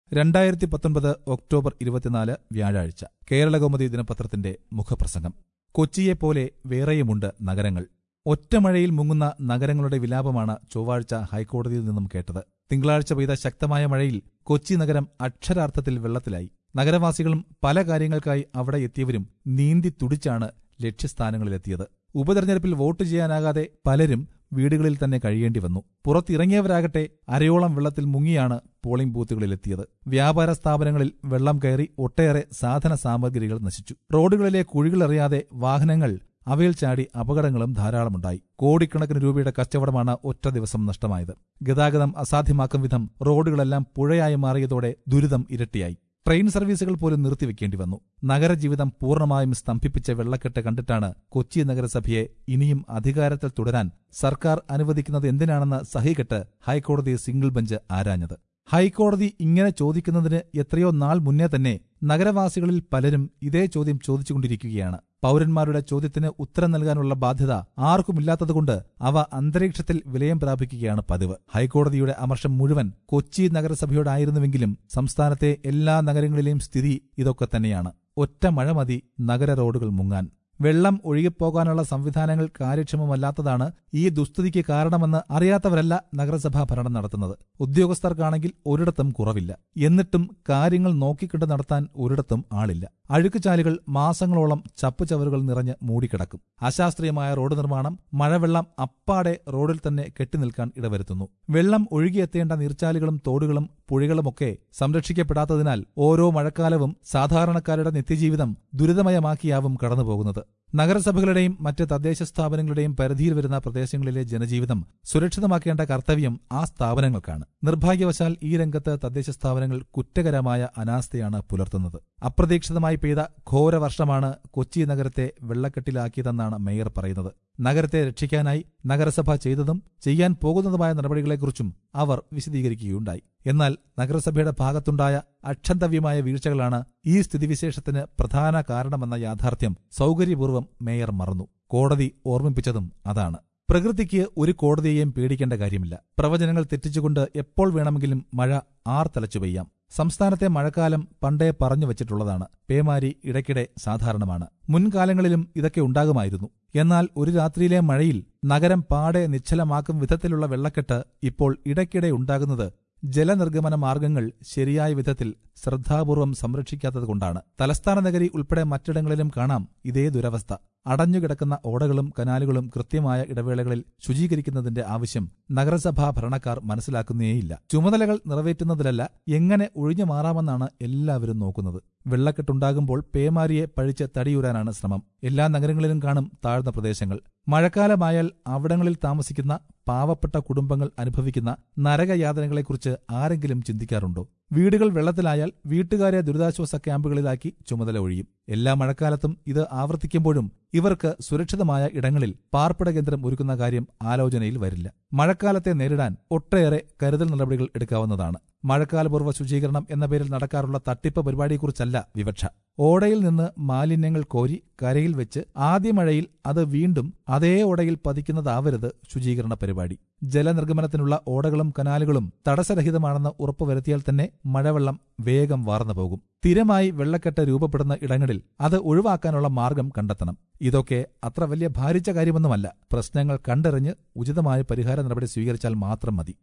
രണ്ടായിരത്തി പത്തൊൻപത് ഒക്ടോബർ ഇരുപത്തിനാല് വ്യാഴാഴ്ച കേരളകൗമുദി ദിനപത്രത്തിന്റെ മുഖപ്രസംഗം കൊച്ചിയെപ്പോലെ വേറെയുമുണ്ട് നഗരങ്ങൾ ഒറ്റമഴയിൽ മുങ്ങുന്ന നഗരങ്ങളുടെ വിലാപമാണ് ചൊവ്വാഴ്ച ഹൈക്കോടതിയിൽ നിന്നും കേട്ടത് തിങ്കളാഴ്ച പെയ്ത ശക്തമായ മഴയിൽ കൊച്ചി നഗരം അക്ഷരാർത്ഥത്തിൽ വെള്ളത്തിലായി നഗരവാസികളും പല കാര്യങ്ങൾക്കായി അവിടെ എത്തിയവരും നീന്തി തുടിച്ചാണ് ലക്ഷ്യസ്ഥാനങ്ങളിലെത്തിയത് ഉപതെരഞ്ഞെടുപ്പിൽ വോട്ട് ചെയ്യാനാകാതെ പലരും വീടുകളിൽ തന്നെ കഴിയേണ്ടി വന്നു പുറത്തിറങ്ങിയവരാകട്ടെ അരയോളം വെള്ളത്തിൽ മുങ്ങിയാണ് പോളിംഗ് ബൂത്തുകളിലെത്തിയത് വ്യാപാര സ്ഥാപനങ്ങളിൽ വെള്ളം കയറി ഒട്ടേറെ സാധന സാമഗ്രികൾ നശിച്ചു റോഡുകളിലെ കുഴികളറിയാതെ വാഹനങ്ങൾ അവയിൽ ചാടി അപകടങ്ങളും ധാരാളമുണ്ടായി കോടിക്കണക്കിന് രൂപയുടെ കച്ചവടമാണ് ഒറ്റ ദിവസം നഷ്ടമായത് ഗതാഗതം അസാധ്യമാക്കും വിധം റോഡുകളെല്ലാം പുഴയായി മാറിയതോടെ ദുരിതം ഇരട്ടിയായി ട്രെയിൻ സർവീസുകൾ പോലും നിർത്തിവെക്കേണ്ടി വന്നു നഗരജീവിതം പൂർണ്ണമായും സ്തംഭിപ്പിച്ച വെള്ളക്കെട്ട് കണ്ടിട്ടാണ് കൊച്ചി നഗരസഭയെ ഇനിയും അധികാരത്തിൽ തുടരാൻ സർക്കാർ അനുവദിക്കുന്നത് എന്തിനാണെന്ന് സഹികെട്ട് ഹൈക്കോടതി സിംഗിൾ ബെഞ്ച് ആരാഞ്ഞത് ഹൈക്കോടതി ഇങ്ങനെ ചോദിക്കുന്നതിന് എത്രയോ നാൾ മുന്നേ തന്നെ നഗരവാസികളിൽ പലരും ഇതേ ചോദ്യം ചോദിച്ചുകൊണ്ടിരിക്കുകയാണ് പൌരന്മാരുടെ ചോദ്യത്തിന് ഉത്തരം നൽകാനുള്ള ബാധ്യത ആർക്കുമില്ലാത്തതുകൊണ്ട് അവ അന്തരീക്ഷത്തിൽ വിലയം പ്രാപിക്കുകയാണ് പതിവ് ഹൈക്കോടതിയുടെ അമർഷം മുഴുവൻ കൊച്ചി നഗരസഭയോടായിരുന്നുവെങ്കിലും സംസ്ഥാനത്തെ എല്ലാ നഗരങ്ങളിലെയും സ്ഥിതി ഇതൊക്കെ തന്നെയാണ് ഒറ്റ മഴ മതി നഗര റോഡുകൾ മുങ്ങാൻ വെള്ളം ഒഴുകിപ്പോകാനുള്ള സംവിധാനങ്ങൾ കാര്യക്ഷമമല്ലാത്തതാണ് ഈ ദുസ്ഥിതിക്ക് കാരണമെന്ന് അറിയാത്തവരല്ല നഗരസഭാ ഭരണം നടത്തുന്നത് ഉദ്യോഗസ്ഥർക്കാണെങ്കിൽ ഒരിടത്തും കുറവില്ല എന്നിട്ടും കാര്യങ്ങൾ നോക്കിക്കണ്ട് നടത്താൻ ഒരിടത്തും ആളില്ല അഴുക്കുചാലുകൾ മാസങ്ങളോളം ചപ്പുചവറുകൾ നിറഞ്ഞ് മൂടിക്കിടക്കും അശാസ്ത്രീയമായ റോഡ് നിർമ്മാണം മഴവെള്ളം അപ്പാടെ റോഡിൽ തന്നെ കെട്ടിനിൽക്കാൻ ഇടവരുത്തുന്നു വെള്ളം ഒഴുകിയെത്തേണ്ട നീർച്ചാലുകളും തോടുകളും പുഴകളുമൊക്കെ സംരക്ഷിക്കപ്പെടാത്തതിനാൽ ഓരോ മഴക്കാലവും സാധാരണക്കാരുടെ നിത്യജീവിതം ദുരിതമയമാക്കിയാവും കടന്നുപോകുന്നത് നഗരസഭകളുടെയും മറ്റ് തദ്ദേശ സ്ഥാപനങ്ങളുടെയും പരിധിയിൽ വരുന്ന പ്രദേശങ്ങളിലെ ജനജീവിതം സുരക്ഷിതമാക്കേണ്ട കർത്തവ്യം ആ സ്ഥാപനങ്ങൾക്കാണ് നിർഭാഗ്യവശാൽ ഈ രംഗത്ത് തദ്ദേശ സ്ഥാപനങ്ങൾ കുറ്റകരമായ അനാസ്ഥയാണ് പുലർത്തുന്നത് അപ്രതീക്ഷിതമായി പെയ്ത ഘോരവർഷമാണ് കൊച്ചി നഗരത്തെ വെള്ളക്കെട്ടിലാക്കിയതെന്നാണ് മേയർ പറയുന്നത് നഗരത്തെ രക്ഷിക്കാനായി നഗരസഭ ചെയ്തതും ചെയ്യാൻ പോകുന്നതുമായ നടപടികളെക്കുറിച്ചും അവർ വിശദീകരിക്കുകയുണ്ടായി എന്നാൽ നഗരസഭയുടെ ഭാഗത്തുണ്ടായ അക്ഷന്തവ്യമായ വീഴ്ചകളാണ് ഈ സ്ഥിതിവിശേഷത്തിന് പ്രധാന കാരണമെന്ന യാഥാർത്ഥ്യം സൗകര്യപൂർവ്വം മേയർ മറന്നു കോടതി ഓർമ്മിപ്പിച്ചതും അതാണ് പ്രകൃതിക്ക് ഒരു കോടതിയെയും പേടിക്കേണ്ട കാര്യമില്ല പ്രവചനങ്ങൾ തെറ്റിച്ചുകൊണ്ട് എപ്പോൾ വേണമെങ്കിലും മഴ ആർത്തലച്ചു പെയ്യാം സംസ്ഥാനത്തെ മഴക്കാലം പണ്ടേ പറഞ്ഞു വച്ചിട്ടുള്ളതാണ് പേമാരി ഇടയ്ക്കിടെ സാധാരണമാണ് മുൻകാലങ്ങളിലും ഇതൊക്കെ ഉണ്ടാകുമായിരുന്നു എന്നാൽ ഒരു രാത്രിയിലെ മഴയിൽ നഗരം പാടെ നിശ്ചലമാക്കും വിധത്തിലുള്ള വെള്ളക്കെട്ട് ഇപ്പോൾ ഇടയ്ക്കിടെ ഉണ്ടാകുന്നത് ജലനിർഗമന മാർഗങ്ങൾ ശരിയായ വിധത്തിൽ ശ്രദ്ധാപൂർവം സംരക്ഷിക്കാത്തതുകൊണ്ടാണ് തലസ്ഥാന നഗരി ഉൾപ്പെടെ മറ്റിടങ്ങളിലും കാണാം ഇതേ ദുരവസ്ഥ അടഞ്ഞുകിടക്കുന്ന ഓടകളും കനാലുകളും കൃത്യമായ ഇടവേളകളിൽ ശുചീകരിക്കുന്നതിന്റെ ആവശ്യം നഗരസഭാ ഭരണക്കാർ മനസ്സിലാക്കുന്നേയില്ല ചുമതലകൾ നിറവേറ്റുന്നതിലല്ല എങ്ങനെ ഒഴിഞ്ഞു മാറാമെന്നാണ് എല്ലാവരും നോക്കുന്നത് വെള്ളക്കെട്ടുണ്ടാകുമ്പോൾ പേമാരിയെ പഴിച്ച് തടിയൂരാനാണ് ശ്രമം എല്ലാ നഗരങ്ങളിലും കാണും താഴ്ന്ന പ്രദേശങ്ങൾ മഴക്കാലമായാൽ അവിടങ്ങളിൽ താമസിക്കുന്ന പാവപ്പെട്ട കുടുംബങ്ങൾ അനുഭവിക്കുന്ന നരകയാതനകളെക്കുറിച്ച് ആരെങ്കിലും ചിന്തിക്കാറുണ്ടോ വീടുകൾ വെള്ളത്തിലായാൽ വീട്ടുകാരെ ദുരിതാശ്വാസ ക്യാമ്പുകളിലാക്കി ചുമതല ഒഴിയും എല്ലാ മഴക്കാലത്തും ഇത് ആവർത്തിക്കുമ്പോഴും ഇവർക്ക് സുരക്ഷിതമായ ഇടങ്ങളിൽ പാർപ്പിട കേന്ദ്രം ഒരുക്കുന്ന കാര്യം ആലോചനയിൽ വരില്ല മഴക്കാലത്തെ നേരിടാൻ ഒട്ടേറെ കരുതൽ നടപടികൾ എടുക്കാവുന്നതാണ് മഴക്കാലപൂർവ്വ ശുചീകരണം എന്ന പേരിൽ നടക്കാറുള്ള തട്ടിപ്പ് പരിപാടിയെക്കുറിച്ചല്ല വിവക്ഷ ഓടയിൽ നിന്ന് മാലിന്യങ്ങൾ കോരി കരയിൽ വെച്ച് ആദ്യ മഴയിൽ അത് വീണ്ടും അതേ ഓടയിൽ പതിക്കുന്നതാവരുത് ശുചീകരണ പരിപാടി ജലനിർഗമനത്തിനുള്ള ഓടകളും കനാലുകളും തടസ്സരഹിതമാണെന്ന് ഉറപ്പുവരുത്തിയാൽ തന്നെ മഴവെള്ളം വേഗം വാർന്നു പോകും സ്ഥിരമായി വെള്ളക്കെട്ട് രൂപപ്പെടുന്ന ഇടങ്ങളിൽ അത് ഒഴിവാക്കാനുള്ള മാർഗം കണ്ടെത്തണം ഇതൊക്കെ അത്ര വലിയ ഭാരിച്ച കാര്യമൊന്നുമല്ല പ്രശ്നങ്ങൾ കണ്ടറിഞ്ഞ് ഉചിതമായ പരിഹാര നടപടി സ്വീകരിച്ചാൽ മാത്രം മതി